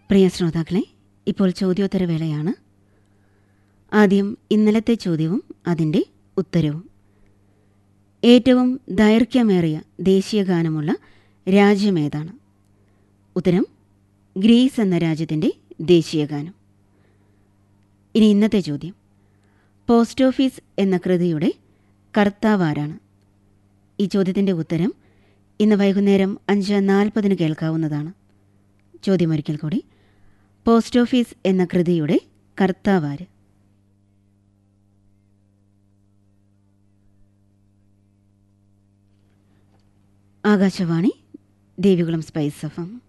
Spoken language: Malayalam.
പ്രിയ ശ്രോതാക്കളെ ഇപ്പോൾ ചോദ്യോത്തരവേളയാണ് ആദ്യം ഇന്നലത്തെ ചോദ്യവും അതിൻ്റെ ഉത്തരവും ഏറ്റവും ദൈർഘ്യമേറിയ ദേശീയ ഗാനമുള്ള രാജ്യമേതാണ് ഉത്തരം ഗ്രീസ് എന്ന രാജ്യത്തിൻ്റെ ദേശീയ ഗാനം ഇനി ഇന്നത്തെ ചോദ്യം പോസ്റ്റ് ഓഫീസ് എന്ന കൃതിയുടെ കർത്താവാരാണ് ഈ ചോദ്യത്തിൻ്റെ ഉത്തരം ഇന്ന് വൈകുന്നേരം അഞ്ച് നാൽപ്പതിന് കേൾക്കാവുന്നതാണ് ചോദ്യമൊരിക്കൽ കൂടി പോസ്റ്റ് ഓഫീസ് എന്ന കൃതിയുടെ കർത്താവാര് Akashvani Devikulam spice F M